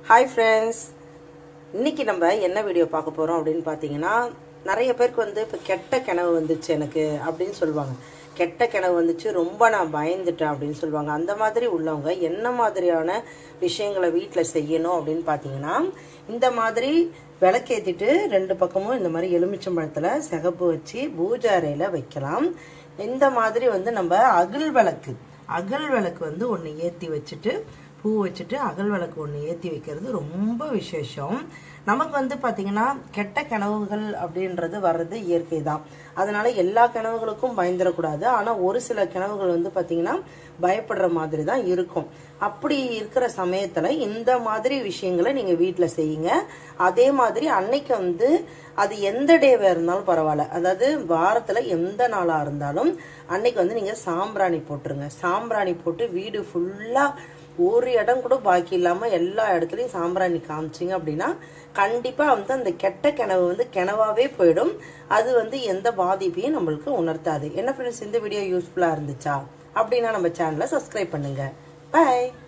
hi friends இன்னைக்கு நம்ம என்ன வீடியோ பார்க்க போகிறோம் அப்படின்னு பார்த்தீங்கன்னா நிறைய பேருக்கு வந்து இப்போ கெட்ட கனவு வந்துச்சு எனக்கு அப்படின்னு சொல்லுவாங்க கெட்ட கனவு வந்துச்சு ரொம்ப நான் பயந்துட்டேன் அப்படின்னு சொல்லுவாங்க அந்த மாதிரி உள்ளவங்க என்ன மாதிரியான விஷயங்களை வீட்டில் செய்யணும் அப்படின்னு பார்த்தீங்கன்னா இந்த மாதிரி விளக்கேற்றிட்டு ரெண்டு பக்கமும் இந்த மாதிரி எலுமிச்சம்பழத்தில் சிகப்பு வச்சு பூஜை அறையில் வைக்கலாம் இந்த மாதிரி வந்து நம்ம அகல் விளக்கு அகல் விளக்கு வந்து ஒன்று ஏற்றி வச்சுட்டு பூ வச்சுட்டு அகல் விளக்கு ஒன்று ஏற்றி வைக்கிறது ரொம்ப விசேஷம் நமக்கு வந்து பார்த்திங்கன்னா கெட்ட கனவுகள் அப்படின்றது வர்றது இயற்கை தான் அதனால எல்லா கனவுகளுக்கும் பயந்துடக்கூடாது ஆனால் ஒரு சில கனவுகள் வந்து பார்த்திங்கன்னா பயப்படுற மாதிரி தான் இருக்கும் அப்படி இருக்கிற சமயத்தில் இந்த மாதிரி விஷயங்களை நீங்கள் வீட்டில் செய்யுங்க அதே மாதிரி அன்னைக்கு வந்து அது எந்த டேவாக இருந்தாலும் பரவாயில்ல அதாவது வாரத்தில் எந்த நாளாக இருந்தாலும் அன்னைக்கு வந்து நீங்கள் சாம்பிராணி போட்டுருங்க சாம்பிராணி போட்டு வீடு ஃபுல்லாக ஒரு இடம் கூட பாக்கி இல்லாமல் எல்லா இடத்துலையும் சாம்பிராணி காமிச்சிங்க அப்படின்னா கண்டிப்பாக வந்து அந்த கெட்ட கிணவு வந்து கிணவாவே போயிடும் அது வந்து எந்த பாதிப்பையும் நம்மளுக்கு உணர்த்தாது என்ன ஃப்ரெண்ட்ஸ் இந்த வீடியோ யூஸ்ஃபுல்லாக இருந்துச்சா அப்படின்னா நம்ம சேனலை சப்ஸ்கிரைப் பண்ணுங்க பாய்